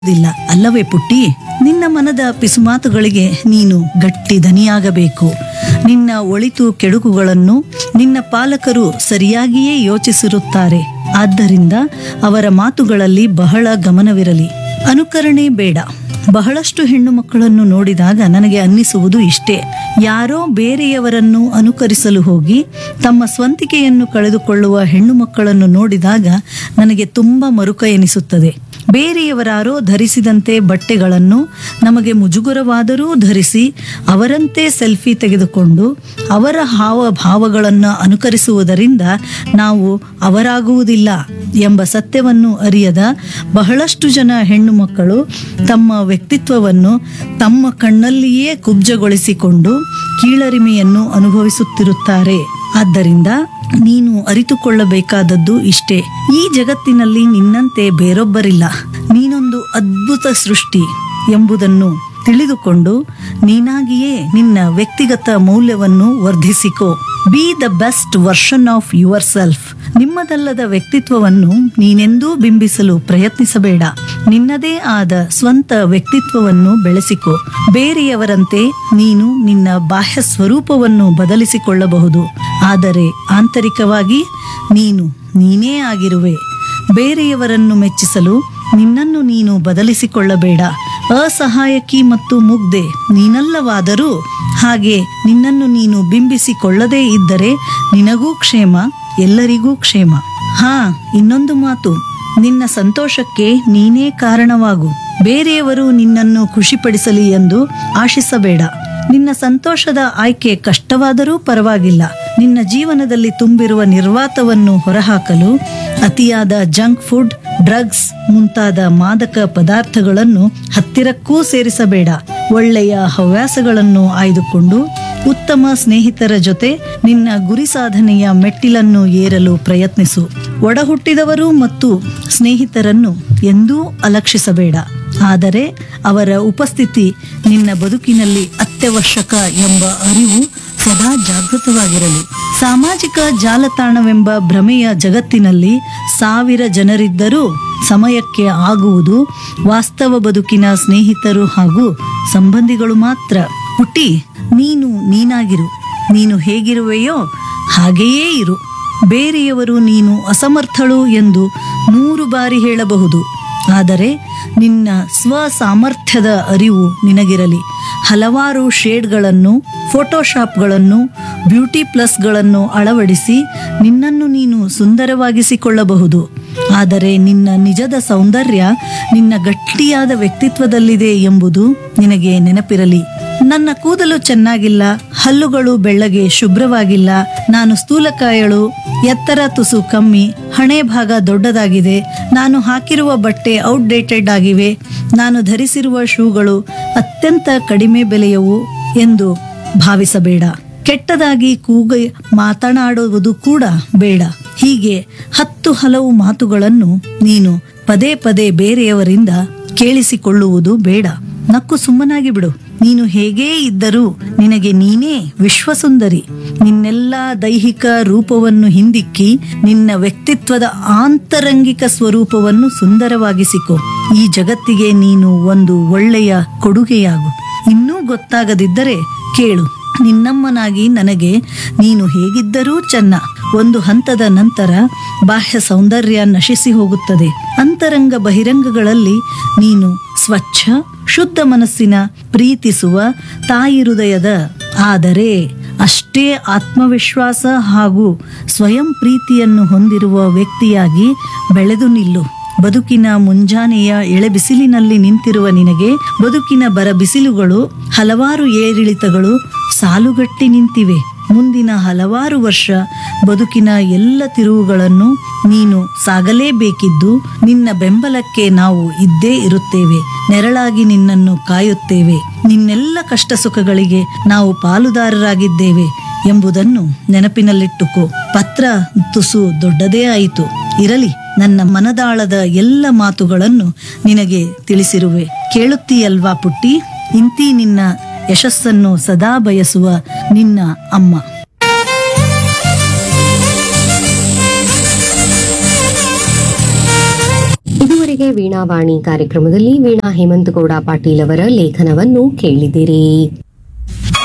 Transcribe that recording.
ಇಲ್ಲ ಅಲ್ಲವೇ ಪುಟ್ಟಿ ನಿನ್ನ ಮನದ ಪಿಸುಮಾತುಗಳಿಗೆ ನೀನು ಗಟ್ಟಿ ದನಿಯಾಗಬೇಕು ನಿನ್ನ ಒಳಿತು ಕೆಡುಕುಗಳನ್ನು ನಿನ್ನ ಪಾಲಕರು ಸರಿಯಾಗಿಯೇ ಯೋಚಿಸಿರುತ್ತಾರೆ ಆದ್ದರಿಂದ ಅವರ ಮಾತುಗಳಲ್ಲಿ ಬಹಳ ಗಮನವಿರಲಿ ಅನುಕರಣೆ ಬೇಡ ಬಹಳಷ್ಟು ಹೆಣ್ಣು ಮಕ್ಕಳನ್ನು ನೋಡಿದಾಗ ನನಗೆ ಅನ್ನಿಸುವುದು ಇಷ್ಟೇ ಯಾರೋ ಬೇರೆಯವರನ್ನು ಅನುಕರಿಸಲು ಹೋಗಿ ತಮ್ಮ ಸ್ವಂತಿಕೆಯನ್ನು ಕಳೆದುಕೊಳ್ಳುವ ಹೆಣ್ಣು ಮಕ್ಕಳನ್ನು ನೋಡಿದಾಗ ನನಗೆ ತುಂಬ ಮರುಕ ಎನಿಸುತ್ತದೆ ಬೇರೆಯವರಾರೋ ಧರಿಸಿದಂತೆ ಬಟ್ಟೆಗಳನ್ನು ನಮಗೆ ಮುಜುಗರವಾದರೂ ಧರಿಸಿ ಅವರಂತೆ ಸೆಲ್ಫಿ ತೆಗೆದುಕೊಂಡು ಅವರ ಹಾವಭಾವಗಳನ್ನು ಅನುಕರಿಸುವುದರಿಂದ ನಾವು ಅವರಾಗುವುದಿಲ್ಲ ಎಂಬ ಸತ್ಯವನ್ನು ಅರಿಯದ ಬಹಳಷ್ಟು ಜನ ಹೆಣ್ಣು ಮಕ್ಕಳು ತಮ್ಮ ವ್ಯಕ್ತಿತ್ವವನ್ನು ತಮ್ಮ ಕಣ್ಣಲ್ಲಿಯೇ ಕುಬ್ಜಗೊಳಿಸಿಕೊಂಡು ಕೀಳರಿಮೆಯನ್ನು ಅನುಭವಿಸುತ್ತಿರುತ್ತಾರೆ ಆದ್ದರಿಂದ ನೀನು ಅರಿತುಕೊಳ್ಳಬೇಕಾದದ್ದು ಇಷ್ಟೇ ಈ ಜಗತ್ತಿನಲ್ಲಿ ನಿನ್ನಂತೆ ಬೇರೊಬ್ಬರಿಲ್ಲ ನೀನೊಂದು ಅದ್ಭುತ ಸೃಷ್ಟಿ ಎಂಬುದನ್ನು ತಿಳಿದುಕೊಂಡು ನೀನಾಗಿಯೇ ನಿನ್ನ ವ್ಯಕ್ತಿಗತ ಮೌಲ್ಯವನ್ನು ವರ್ಧಿಸಿಕೋ be the best version of yourself ನಿಮ್ಮದಲ್ಲದ ವ್ಯಕ್ತಿತ್ವವನ್ನು ನೀನೆಂದೂ ಬಿಂಬಿಸಲು ಪ್ರಯತ್ನಿಸಬೇಡ ನಿನ್ನದೇ ಆದ ಸ್ವಂತ ವ್ಯಕ್ತಿತ್ವವನ್ನು ಬೆಳೆಸಿಕೋ ಬೇರೆಯವರಂತೆ ನೀನು ನಿನ್ನ ಬಾಹ್ಯ ಸ್ವರೂಪವನ್ನು ಬದಲಿಸಿಕೊಳ್ಳಬಹುದು ಆದರೆ ಆಂತರಿಕವಾಗಿ ನೀನು ನೀನೇ ಆಗಿರುವೆ ಬೇರೆಯವರನ್ನು ಮೆಚ್ಚಿಸಲು ನಿನ್ನನ್ನು ನೀನು ಬದಲಿಸಿಕೊಳ್ಳಬೇಡ ಅಸಹಾಯಕಿ ಮತ್ತು ಮುಗ್ಧೆ ನೀನಲ್ಲವಾದರೂ ಹಾಗೆ ನಿನ್ನನ್ನು ನೀನು ಬಿಂಬಿಸಿಕೊಳ್ಳದೇ ಇದ್ದರೆ ನಿನಗೂ ಕ್ಷೇಮ ಎಲ್ಲರಿಗೂ ಕ್ಷೇಮ ಹಾ ಇನ್ನೊಂದು ಮಾತು ನಿನ್ನ ಸಂತೋಷಕ್ಕೆ ನೀನೇ ಕಾರಣವಾಗು ಬೇರೆಯವರು ನಿನ್ನನ್ನು ಖುಷಿಪಡಿಸಲಿ ಎಂದು ಆಶಿಸಬೇಡ ನಿನ್ನ ಸಂತೋಷದ ಆಯ್ಕೆ ಕಷ್ಟವಾದರೂ ಪರವಾಗಿಲ್ಲ ನಿನ್ನ ಜೀವನದಲ್ಲಿ ತುಂಬಿರುವ ನಿರ್ವಾತವನ್ನು ಹೊರಹಾಕಲು ಅತಿಯಾದ ಜಂಕ್ ಫುಡ್ ಡ್ರಗ್ಸ್ ಮುಂತಾದ ಮಾದಕ ಪದಾರ್ಥಗಳನ್ನು ಹತ್ತಿರಕ್ಕೂ ಸೇರಿಸಬೇಡ ಒಳ್ಳೆಯ ಹವ್ಯಾಸಗಳನ್ನು ಆಯ್ದುಕೊಂಡು ಉತ್ತಮ ಸ್ನೇಹಿತರ ಜೊತೆ ನಿನ್ನ ಗುರಿ ಸಾಧನೆಯ ಮೆಟ್ಟಿಲನ್ನು ಏರಲು ಪ್ರಯತ್ನಿಸು ಒಡಹುಟ್ಟಿದವರು ಮತ್ತು ಸ್ನೇಹಿತರನ್ನು ಎಂದೂ ಅಲಕ್ಷಿಸಬೇಡ ಆದರೆ ಅವರ ಉಪಸ್ಥಿತಿ ನಿನ್ನ ಬದುಕಿನಲ್ಲಿ ಅತ್ಯವಶ್ಯಕ ಎಂಬ ಅರಿವು ಸದಾ ಜಾಗೃತವಾಗಿರಲಿ ಸಾಮಾಜಿಕ ಜಾಲತಾಣವೆಂಬ ಭ್ರಮೆಯ ಜಗತ್ತಿನಲ್ಲಿ ಸಾವಿರ ಜನರಿದ್ದರೂ ಸಮಯಕ್ಕೆ ಆಗುವುದು ವಾಸ್ತವ ಬದುಕಿನ ಸ್ನೇಹಿತರು ಹಾಗೂ ಸಂಬಂಧಿಗಳು ಮಾತ್ರ ಹುಟ್ಟಿ ನೀನು ನೀನಾಗಿರು ನೀನು ಹೇಗಿರುವೆಯೋ ಹಾಗೆಯೇ ಇರು ಬೇರೆಯವರು ನೀನು ಅಸಮರ್ಥಳು ಎಂದು ನೂರು ಬಾರಿ ಹೇಳಬಹುದು ಆದರೆ ನಿನ್ನ ಸ್ವ ಸಾಮರ್ಥ್ಯದ ಅರಿವು ನಿನಗಿರಲಿ ಹಲವಾರು ಶೇಡ್ಗಳನ್ನು ಫೋಟೋಶಾಪ್ಗಳನ್ನು ಬ್ಯೂಟಿ ಪ್ಲಸ್ಗಳನ್ನು ಅಳವಡಿಸಿ ನಿನ್ನನ್ನು ನೀನು ಸುಂದರವಾಗಿಸಿಕೊಳ್ಳಬಹುದು ಆದರೆ ನಿನ್ನ ನಿಜದ ಸೌಂದರ್ಯ ನಿನ್ನ ಗಟ್ಟಿಯಾದ ವ್ಯಕ್ತಿತ್ವದಲ್ಲಿದೆ ಎಂಬುದು ನಿನಗೆ ನೆನಪಿರಲಿ ನನ್ನ ಕೂದಲು ಚೆನ್ನಾಗಿಲ್ಲ ಹಲ್ಲುಗಳು ಬೆಳ್ಳಗೆ ಶುಭ್ರವಾಗಿಲ್ಲ ನಾನು ಸ್ಥೂಲಕಾಯಳು ಎತ್ತರ ತುಸು ಕಮ್ಮಿ ಹಣೆ ಭಾಗ ದೊಡ್ಡದಾಗಿದೆ ನಾನು ಹಾಕಿರುವ ಬಟ್ಟೆ ಔಟ್ಡೇಟೆಡ್ ಆಗಿವೆ ನಾನು ಧರಿಸಿರುವ ಶೂಗಳು ಅತ್ಯಂತ ಕಡಿಮೆ ಬೆಲೆಯವು ಎಂದು ಭಾವಿಸಬೇಡ ಕೆಟ್ಟದಾಗಿ ಕೂಗ ಮಾತನಾಡುವುದು ಕೂಡ ಬೇಡ ಹೀಗೆ ಹತ್ತು ಹಲವು ಮಾತುಗಳನ್ನು ನೀನು ಪದೇ ಪದೇ ಬೇರೆಯವರಿಂದ ಕೇಳಿಸಿಕೊಳ್ಳುವುದು ಬೇಡ ನಕ್ಕು ಸುಮ್ಮನಾಗಿ ಬಿಡು ನೀನು ಹೇಗೇ ಇದ್ದರೂ ನಿನಗೆ ನೀನೇ ವಿಶ್ವಸುಂದರಿ ನಿನ್ನೆಲ್ಲ ದೈಹಿಕ ರೂಪವನ್ನು ಹಿಂದಿಕ್ಕಿ ನಿನ್ನ ವ್ಯಕ್ತಿತ್ವದ ಆಂತರಂಗಿಕ ಸ್ವರೂಪವನ್ನು ಸುಂದರವಾಗಿಸಿಕೊ ಈ ಜಗತ್ತಿಗೆ ನೀನು ಒಂದು ಒಳ್ಳೆಯ ಕೊಡುಗೆಯಾಗು ಇನ್ನೂ ಗೊತ್ತಾಗದಿದ್ದರೆ ಕೇಳು ನಿನ್ನಮ್ಮನಾಗಿ ನನಗೆ ನೀನು ಹೇಗಿದ್ದರೂ ಚೆನ್ನ ಒಂದು ಹಂತದ ನಂತರ ಬಾಹ್ಯ ಸೌಂದರ್ಯ ನಶಿಸಿ ಹೋಗುತ್ತದೆ ಅಂತರಂಗ ಬಹಿರಂಗಗಳಲ್ಲಿ ನೀನು ಸ್ವಚ್ಛ ಶುದ್ಧ ಮನಸ್ಸಿನ ಪ್ರೀತಿಸುವ ತಾಯಿ ಹೃದಯದ ಆದರೆ ಅಷ್ಟೇ ಆತ್ಮವಿಶ್ವಾಸ ಹಾಗೂ ಸ್ವಯಂ ಪ್ರೀತಿಯನ್ನು ಹೊಂದಿರುವ ವ್ಯಕ್ತಿಯಾಗಿ ಬೆಳೆದು ನಿಲ್ಲು ಬದುಕಿನ ಮುಂಜಾನೆಯ ಎಳೆ ಬಿಸಿಲಿನಲ್ಲಿ ನಿಂತಿರುವ ನಿನಗೆ ಬದುಕಿನ ಬರ ಬಿಸಿಲುಗಳು ಹಲವಾರು ಏರಿಳಿತಗಳು ಸಾಲುಗಟ್ಟಿ ನಿಂತಿವೆ ಮುಂದಿನ ಹಲವಾರು ವರ್ಷ ಬದುಕಿನ ಎಲ್ಲ ತಿರುವುಗಳನ್ನು ನೀನು ಸಾಗಲೇಬೇಕಿದ್ದು ನಿನ್ನ ಬೆಂಬಲಕ್ಕೆ ನಾವು ಇದ್ದೇ ಇರುತ್ತೇವೆ ನೆರಳಾಗಿ ನಿನ್ನನ್ನು ಕಾಯುತ್ತೇವೆ ನಿನ್ನೆಲ್ಲ ಕಷ್ಟ ಸುಖಗಳಿಗೆ ನಾವು ಪಾಲುದಾರರಾಗಿದ್ದೇವೆ ಎಂಬುದನ್ನು ನೆನಪಿನಲ್ಲಿಟ್ಟುಕೋ ಪತ್ರ ತುಸು ದೊಡ್ಡದೇ ಆಯಿತು ಇರಲಿ ನನ್ನ ಮನದಾಳದ ಎಲ್ಲ ಮಾತುಗಳನ್ನು ನಿನಗೆ ತಿಳಿಸಿರುವೆ ಕೇಳುತ್ತೀಯಲ್ವಾ ಪುಟ್ಟಿ ಇಂತಿ ನಿನ್ನ ಯಶಸ್ಸನ್ನು ಸದಾ ಬಯಸುವ ನಿನ್ನ ಅಮ್ಮ ಇದುವರೆಗೆ ಇದುವರೆಗೆ ವೀಣಾವಾಣಿ ಕಾರ್ಯಕ್ರಮದಲ್ಲಿ ವೀಣಾ ಹೇಮಂತಗೌಡ ಪಾಟೀಲ್ ಅವರ ಲೇಖನವನ್ನು ಕೇಳಿದಿರಿ